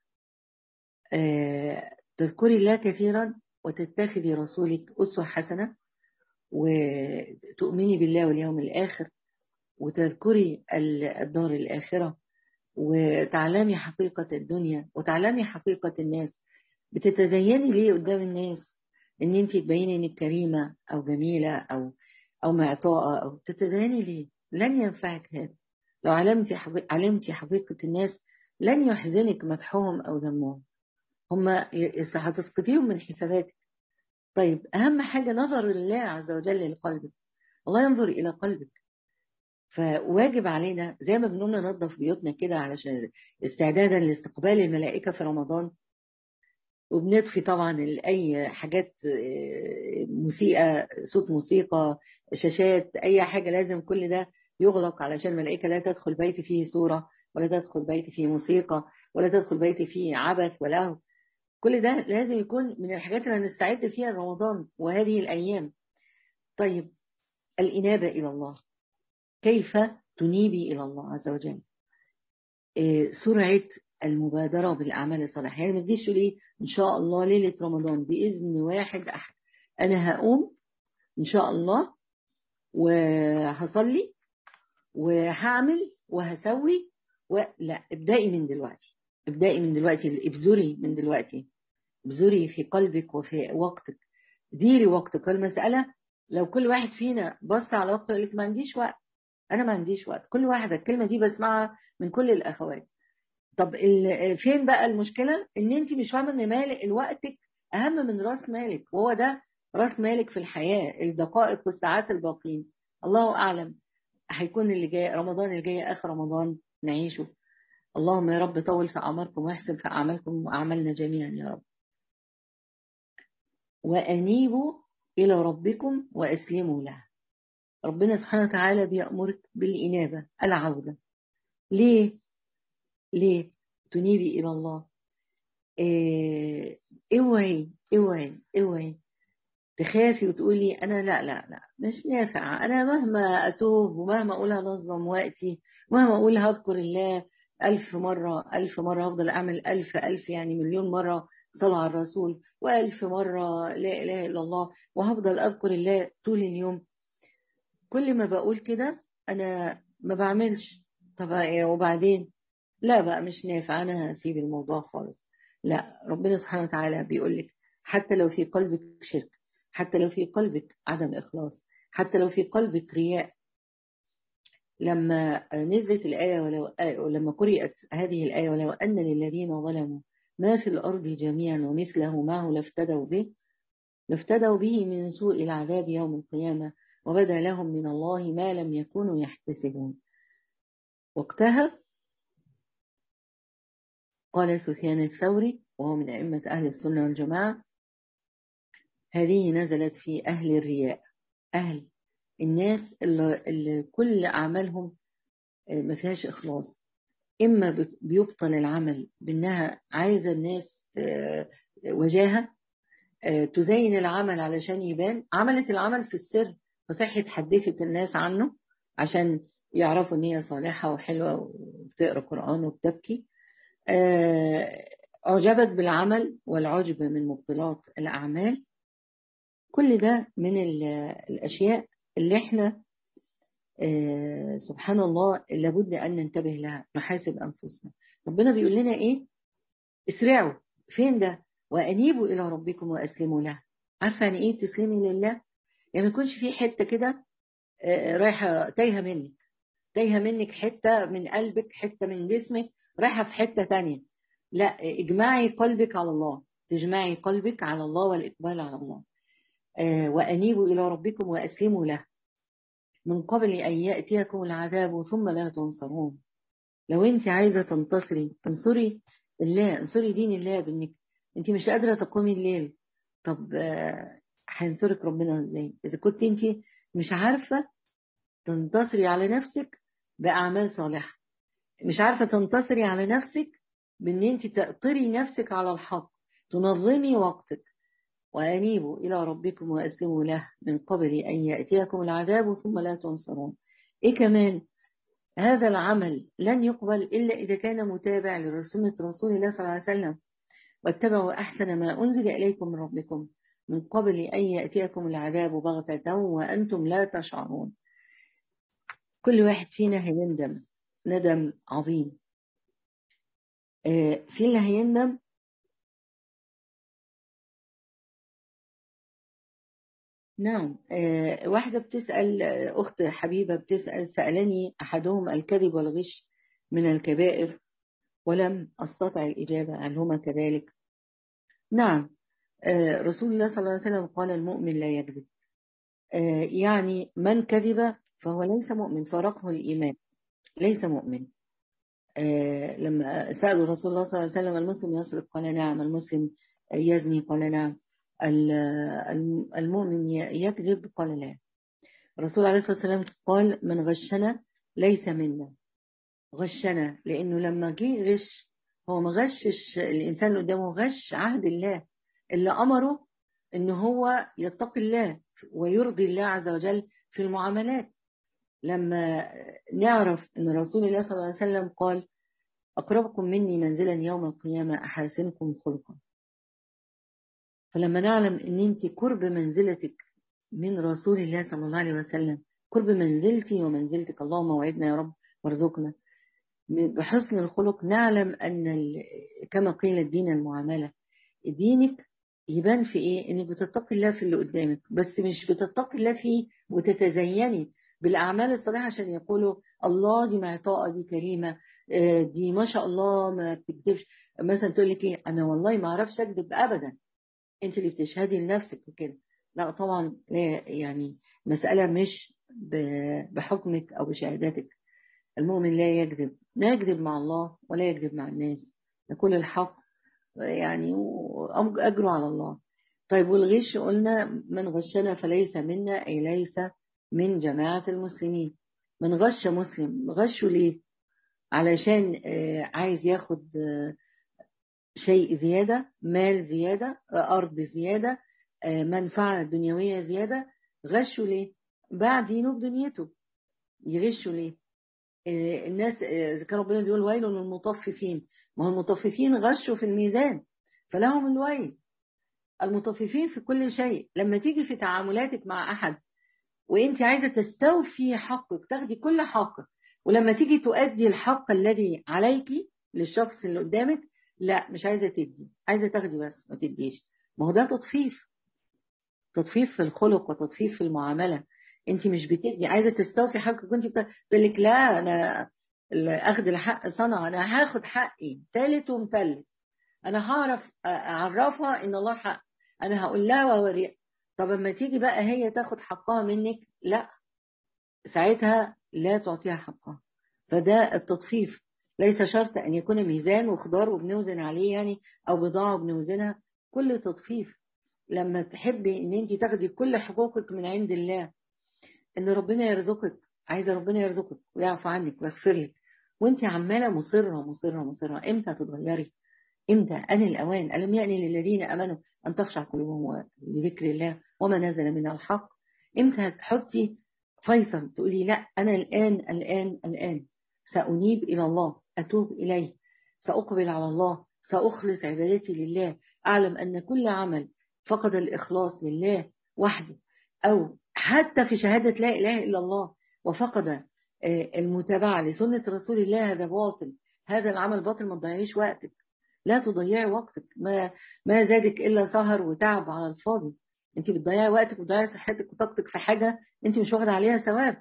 آه تذكري الله كثيرا وتتخذي رسولك أسوة حسنة وتؤمني بالله واليوم الآخر وتذكري الدار الآخرة وتعلمي حقيقة الدنيا وتعلمي حقيقة الناس بتتزيني ليه قدام الناس ان انت تبيني انك كريمة او جميلة او او معطاءة او تتزيني ليه لن ينفعك هذا لو علمتي حقيقة علمتي حقيقة الناس لن يحزنك مدحهم أو ذمهم هم هتسقطيهم من حساباتك طيب أهم حاجة نظر الله عز وجل لقلبك الله ينظر إلى قلبك فواجب علينا زي ما بنقول ننظف بيوتنا كده علشان استعدادا لاستقبال الملائكة في رمضان وبنطفي طبعا اي حاجات موسيقى صوت موسيقى شاشات اي حاجه لازم كل ده يغلق علشان الملائكه لا تدخل بيتي فيه صوره ولا تدخل بيتي فيه موسيقى ولا تدخل بيتي فيه عبث ولا كل ده لازم يكون من الحاجات اللي هنستعد فيها رمضان وهذه الايام طيب الانابه الى الله كيف تنيبي الى الله عز وجل سرعه المبادرة بالأعمال الصالحة يعني ما تجيش تقولي إن شاء الله ليلة رمضان بإذن واحد أحد أنا هقوم إن شاء الله وهصلي وهعمل وهسوي ولا ابدأي من دلوقتي ابدأي من دلوقتي ابذري من دلوقتي ابذري في قلبك وفي وقتك ديري وقتك المسألة لو كل واحد فينا بص على وقته يقول لك ما عنديش وقت أنا ما عنديش وقت كل واحدة الكلمة دي بسمعها من كل الأخوات طب فين بقى المشكلة ان انت مش فاهمة ان مالك وقتك اهم من راس مالك وهو ده راس مالك في الحياة الدقائق والساعات الباقين الله اعلم هيكون اللي جاي رمضان اللي جاي اخر رمضان نعيشه اللهم يا رب طول في اعماركم واحسن في اعمالكم واعمالنا جميعا يا رب وانيبوا الى ربكم واسلموا له ربنا سبحانه وتعالى بيأمرك بالإنابة العودة ليه ليه تنيبي إلى الله إيه اوعي اوعي اوعي تخافي وتقولي أنا لا لا لا مش نافع أنا مهما أتوب ومهما أقول هنظم وقتي مهما أقول هذكر الله ألف مرة ألف مرة هفضل أعمل ألف ألف يعني مليون مرة صلاة على الرسول وألف مرة لا إله إلا الله وهفضل أذكر الله طول اليوم كل ما بقول كده أنا ما بعملش طب وبعدين لا بقى مش نافع أنا هسيب الموضوع خالص لا ربنا سبحانه وتعالى بيقول لك حتى لو في قلبك شرك حتى لو في قلبك عدم إخلاص حتى لو في قلبك رياء لما نزلت الآية ولو ولما قرئت هذه الآية ولو أن للذين ظلموا ما في الأرض جميعا ومثله معه لافتدوا به لافتدوا به من سوء العذاب يوم القيامة وبدا لهم من الله ما لم يكونوا يحتسبون وقتها قال سفيان الثوري وهو من أئمة أهل السنة والجماعة هذه نزلت في أهل الرياء أهل الناس اللي, اللي كل أعمالهم ما فيهاش إخلاص إما بيبطل العمل بأنها عايزة الناس وجاهة تزين العمل علشان يبان عملت العمل في السر فصحت حدثت الناس عنه عشان يعرفوا ان هي صالحة وحلوة وبتقرأ قرآن وبتبكي أعجبت بالعمل والعجب من مبطلات الأعمال كل ده من الأشياء اللي احنا سبحان الله لابد أن ننتبه لها نحاسب أنفسنا ربنا بيقول لنا إيه اسرعوا فين ده وأنيبوا إلى ربكم وأسلموا له عارفة يعني إيه تسلمي لله يعني ما يكونش في حتة كده رايحة تايهة منك تايهة منك حتة من قلبك حتة من جسمك رايحة في حتة تانية لا اجمعي قلبك على الله تجمعي قلبك على الله والإقبال على الله وأنيبوا إلى ربكم وأسلموا له من قبل أن يأتيكم العذاب ثم لا تنصرون لو أنت عايزة تنتصري انصري الله انصري دين الله بأنك أنت مش قادرة تقومي الليل طب هينصرك ربنا ازاي إذا كنت أنت مش عارفة تنتصري على نفسك بأعمال صالحة مش عارفة تنتصري على نفسك بأن أنت تأطري نفسك على الحق تنظمي وقتك وأنيبوا إلى ربكم وأسلموا له من قبل أن يأتيكم العذاب ثم لا تنصرون إيه كمان هذا العمل لن يقبل إلا إذا كان متابع لرسولة رسول الله صلى الله عليه وسلم واتبعوا أحسن ما أنزل إليكم من ربكم من قبل أن يأتيكم العذاب بغتة وأنتم لا تشعرون كل واحد فينا هيندم ندم عظيم في اللي هيندم نعم آه واحدة بتسأل أخت حبيبة بتسأل سألني أحدهم الكذب والغش من الكبائر ولم أستطع الإجابة هل هما كذلك نعم رسول الله صلى الله عليه وسلم قال المؤمن لا يكذب يعني من كذب فهو ليس مؤمن فرقه الإيمان ليس مؤمن لما سألوا رسول الله صلى الله عليه وسلم المسلم يسرق قال نعم المسلم يزني قال نعم المؤمن يكذب قال لا الرسول عليه الصلاة والسلام قال من غشنا ليس منا غشنا لأنه لما جه غش هو ما غشش الإنسان اللي قدامه غش عهد الله اللي أمره إن هو يتقي الله ويرضي الله عز وجل في المعاملات لما نعرف أن رسول الله صلى الله عليه وسلم قال أقربكم مني منزلا يوم القيامة أحاسنكم خلقا فلما نعلم أن أنت قرب منزلتك من رسول الله صلى الله عليه وسلم قرب منزلتي ومنزلتك اللهم وعدنا يا رب وارزقنا بحسن الخلق نعلم أن كما قيل الدين المعاملة دينك يبان في إيه إنك بتتقي الله في اللي قدامك بس مش بتتقي الله فيه وتتزيني بالأعمال الصالحة عشان يقولوا الله دي معطاءة دي كريمة دي ما شاء الله ما بتكذبش مثلا تقول لك ايه انا والله ما اعرفش اكذب ابدا انت اللي بتشهدي لنفسك وكده لا طبعا لا يعني مسألة مش بحكمك او بشهاداتك المؤمن لا يكذب لا يكذب مع الله ولا يكذب مع الناس يقول الحق يعني أجره على الله طيب والغش قلنا من غشنا فليس منا أي ليس من جماعة المسلمين من غش مسلم غشه ليه علشان عايز ياخد شيء زيادة مال زيادة أرض زيادة منفعة دنيوية زيادة غشه ليه باع دينه بدنيته يغشه ليه الناس كان ربنا بيقول ويل للمطففين ما هو المطففين غشوا في الميزان فلهم الويل المطففين في كل شيء لما تيجي في تعاملاتك مع أحد وانت عايزة تستوفي حقك تاخدي كل حقك ولما تيجي تؤدي الحق الذي عليك للشخص اللي قدامك لا مش عايزة تدي عايزة تاخدي بس ما تديش ما هو ده تطفيف تطفيف في الخلق وتطفيف في المعاملة انت مش بتدي عايزة تستوفي حقك وانت بتقول لك لا انا اخذ الحق صنع انا هاخد حقي تالت ومتلت انا هعرف اعرفها ان الله حق انا هقول لها واوريها طب اما تيجي بقى هي تاخد حقها منك لا ساعتها لا تعطيها حقها فده التطفيف ليس شرط أن يكون ميزان وخضار وبنوزن عليه يعني أو بضاعة وبنوزنها كل تطفيف لما تحبي أن أنت تاخدي كل حقوقك من عند الله أن ربنا يرزقك عايزة ربنا يرزقك ويعفو عنك ويغفر لك وانت عمالة مصرة مصرة مصرة امتى تتغيري امتى أن الأوان ألم يأني للذين أمنوا أن تخشع قلوبهم لذكر الله وما نزل من الحق امتى هتحطي فيصل تقولي لا أنا الآن الآن الآن سأنيب إلى الله أتوب إليه سأقبل على الله سأخلص عبادتي لله أعلم أن كل عمل فقد الإخلاص لله وحده أو حتى في شهادة لا إله إلا الله وفقد المتابعة لسنة رسول الله هذا باطل هذا العمل باطل ما تضيعيش وقتك لا تضيعي وقتك ما ما زادك إلا سهر وتعب على الفاضي انت بتضيعي وقتك وتضيعي صحتك وطاقتك في حاجة انت مش واخده عليها ثواب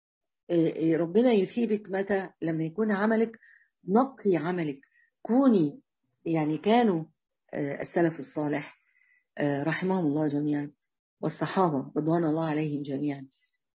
ربنا يثيبك متى لما يكون عملك نقي عملك كوني يعني كانوا السلف الصالح رحمهم الله جميعا والصحابة رضوان الله عليهم جميعا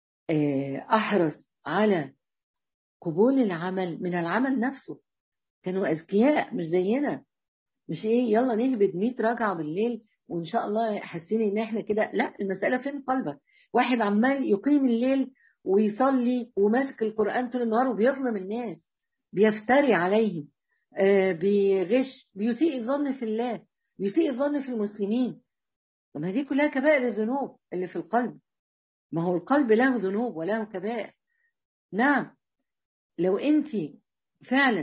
أحرص على قبول العمل من العمل نفسه كانوا أذكياء مش زينا مش ايه يلا نهبد 100 ركعة بالليل وان شاء الله حاسين ان احنا كده لا المسألة فين قلبك واحد عمال يقيم الليل ويصلي وماسك القرآن طول النهار وبيظلم الناس بيفتري عليهم آه بيغش بيسيء الظن في الله بيسيء الظن في المسلمين طب ما دي كلها كبائر الذنوب اللي في القلب ما هو القلب له ذنوب وله كبائر نعم لو انت فعلا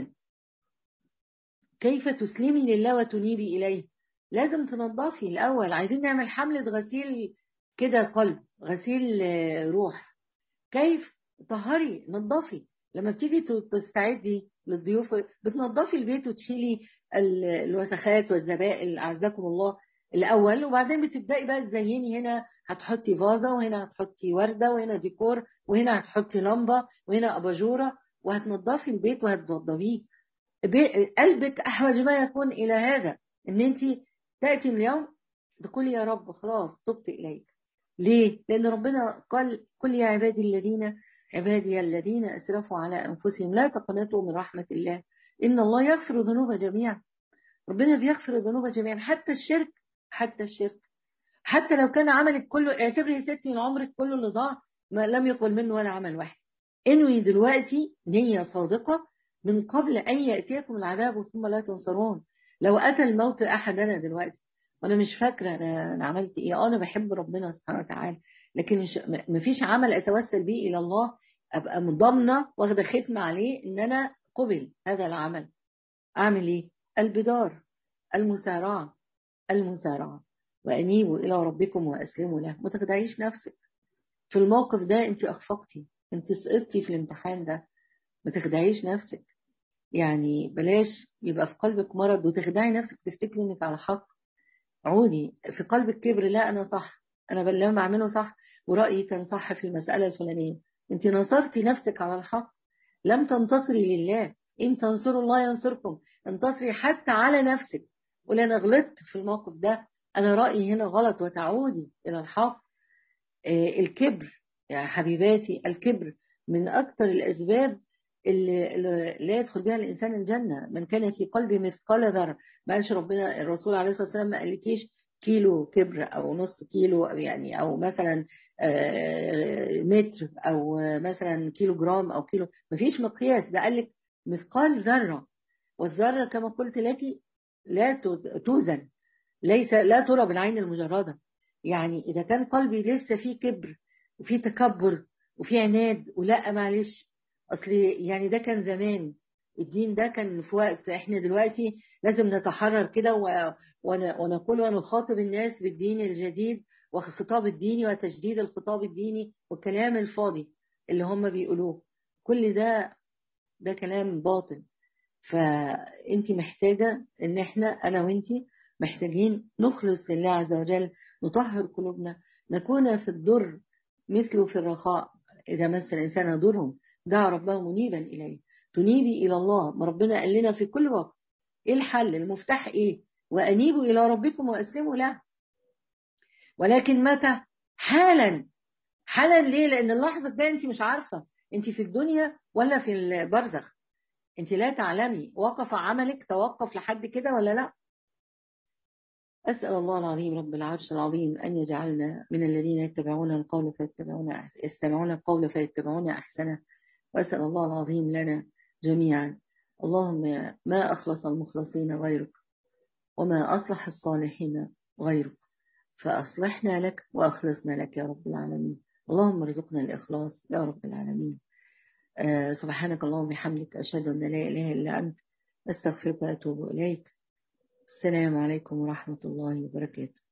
كيف تسلمي لله وتنيبي إليه لازم تنظفي الأول عايزين نعمل حملة غسيل كده قلب غسيل روح كيف طهري نظفي لما بتيجي تستعدي للضيوف بتنظفي البيت وتشيلي الوسخات والزبائل أعزكم الله الأول وبعدين بتبدأي بقى تزيني هنا هتحطي فازة وهنا هتحطي وردة وهنا ديكور وهنا هتحطي لمبة وهنا أباجورة وهتنظفي البيت وهتوضبيه قلبك أحوج ما يكون إلى هذا إن أنت تأتي من اليوم تقولي يا رب خلاص تبت إليك ليه؟ لأن ربنا قال كل يا عبادي الذين عبادي الذين أسرفوا على أنفسهم لا تقنطوا من رحمة الله إن الله يغفر الذنوب جميعا ربنا بيغفر الذنوب جميعا حتى الشرك حتى الشرك حتى لو كان عملك كله اعتبري يا ستي ان عمرك كله اللي ضاع ما لم يقبل منه ولا عمل واحد انوي دلوقتي نية صادقة من قبل أن يأتيكم العذاب ثم لا تنصرون لو أتى الموت أحدنا دلوقتي وأنا مش فاكرة أنا, أنا عملت إيه أنا بحب ربنا سبحانه وتعالى لكن مش مفيش عمل أتوسل به إلى الله أبقى مضامنة واخدة ختمة عليه إن أنا قبل هذا العمل أعمل إيه البدار المسارعة المسارعة وأنيبوا إلى ربكم وأسلموا له ما تخدعيش نفسك في الموقف ده أنت أخفقتي أنت سقطتي في الامتحان ده ما تخدعيش نفسك يعني بلاش يبقى في قلبك مرض وتخدعي نفسك تفتكري انك على حق عودي في قلبك كبر لا انا صح انا بل بعمله صح ورأيي كان صح في المسألة الفلانية انت نصرتي نفسك على الحق لم تنتصري لله ان تنصروا الله ينصركم انتصري حتى على نفسك ولا انا غلطت في الموقف ده انا رأيي هنا غلط وتعودي الى الحق آه الكبر يا حبيباتي الكبر من اكثر الاسباب اللي لا يدخل بها الإنسان الجنة من كان في قلبه مثقال ذرة ما قالش ربنا الرسول عليه الصلاة والسلام ما قالكيش كيلو كبر أو نص كيلو أو يعني أو مثلا متر أو مثلا كيلو جرام أو كيلو ما فيش مقياس ده قال لك مثقال ذرة والذرة كما قلت لك لا توزن ليس لا ترى بالعين المجردة يعني إذا كان قلبي لسه فيه كبر وفيه تكبر وفيه عناد ولا معلش اصل يعني ده كان زمان الدين ده كان في وقت احنا دلوقتي لازم نتحرر كده ونقول ونخاطب الناس بالدين الجديد والخطاب الديني وتجديد الخطاب الديني والكلام الفاضي اللي هم بيقولوه كل ده ده كلام باطل فانت محتاجة ان احنا انا وانت محتاجين نخلص لله عز وجل نطهر قلوبنا نكون في الضر مثله في الرخاء إذا مس الإنسان ضرهم دعا ربه منيبا إليه تنيبي إلى الله ما ربنا قال لنا في كل وقت إيه الحل المفتاح إيه وأنيبوا إلى ربكم وأسلموا له ولكن متى حالا حالا ليه لأن اللحظة ده أنت مش عارفة أنت في الدنيا ولا في البرزخ أنت لا تعلمي وقف عملك توقف لحد كده ولا لا أسأل الله العظيم رب العرش العظيم أن يجعلنا من الذين يتبعون القول فيتبعون يستمعون القول فيتبعون أحسنه وأسأل الله العظيم لنا جميعا اللهم ما أخلص المخلصين غيرك وما أصلح الصالحين غيرك فأصلحنا لك وأخلصنا لك يا رب العالمين اللهم ارزقنا الإخلاص يا رب العالمين آه سبحانك اللهم وبحمدك أشهد أن لا إله إلا أنت أستغفرك وأتوب إليك السلام عليكم ورحمة الله وبركاته